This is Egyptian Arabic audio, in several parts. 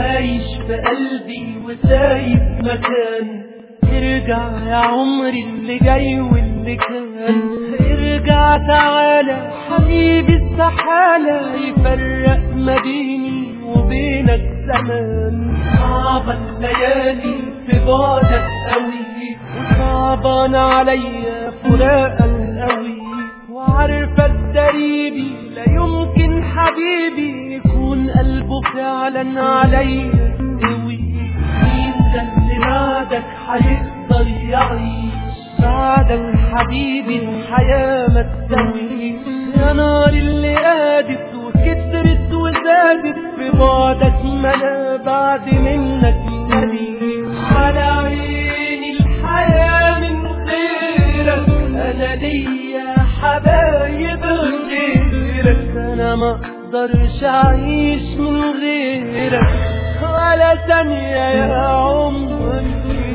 عايش في قلبي وسايب مكان ارجع يا عمري اللي جاي واللي كان ارجع تعالى حبيبي استحالة يفرق ما بيني وبينك زمان صعبة الليالي في بعدك قوي وصعبان عليا فراقك قوي وعارفة الدريبي لا يمكن حبيبي يكون قلبه فعلا عليا قوي مين ده اللي بعدك هيقدر يعيش بعدك حبيبي الحياة ما تسويش يا نار اللي قادت وكترت وزادت في بعدك ما انا بعد منك مليش على عيني الحياة من غيرك انا ليا حبايب غيرك انا ما اقدرش اعيش من غيرك ولا ثانية يا عمري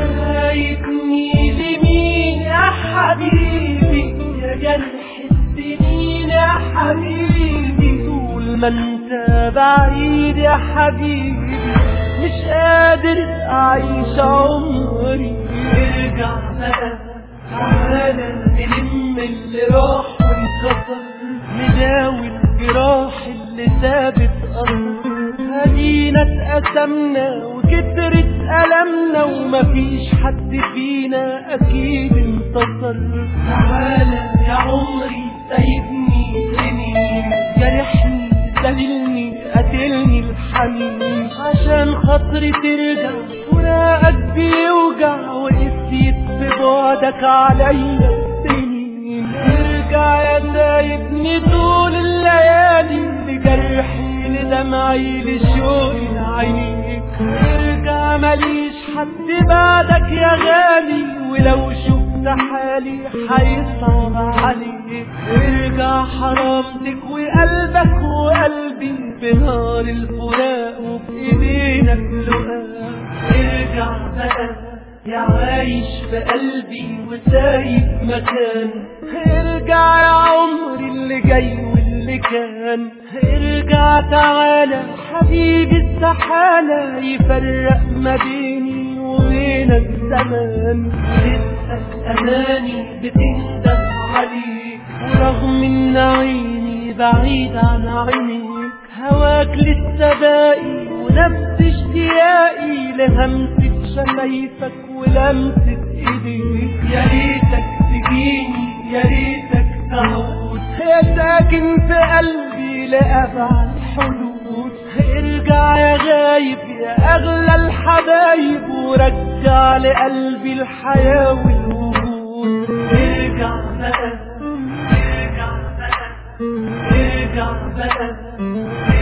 فايتني لمين يا حبيبي يا جرح السنين يا حبيبي طول ما انت بعيد يا حبيبي مش قادر اعيش عمري ارجع بقى تعالى نلم اللي راح وانكسر نداوي الجراح اللي سابت أرض هدينا اتقسمنا وكترت ألمنا ومفيش حد فينا أكيد انتصر تعالى يا عمري سايبني لمين جرحني دللني قتلني الحنين عشان خاطري ترجع فراقك بيوجع وقسيت في بعدك عليا سنين ارجع يا سايبني طول الليالي لجرحي لدمعي لشوقي لعينيك ارجع ماليش حد بعدك يا غالي ولو شفت حالي هيصعب عليك ارجع حرامتك وقلبك وقلبي بنار الفراق وبإيدينك لقاء ارجع بقى يا عايش في قلبي وسايب مكان ارجع يا عمري اللي جاي واللي كان ارجع تعالى حبيبي استحالة يفرق ما بيني وبينك زمان لسه أماني بتندم عليك ورغم ان عيني بعيد عن عينيك هواك لسه باقي ونفس اشتياقي لهمسة شفايفك ولمسة ايديك يا ريتك تجيني يا ريتك تعود يا ساكن في قلبي لأبعد حدود ارجع يا غايب يا اغلى الحبايب ورجع لقلبي الحياة والوجود ارجع بقى ارجع بقى ارجع بقى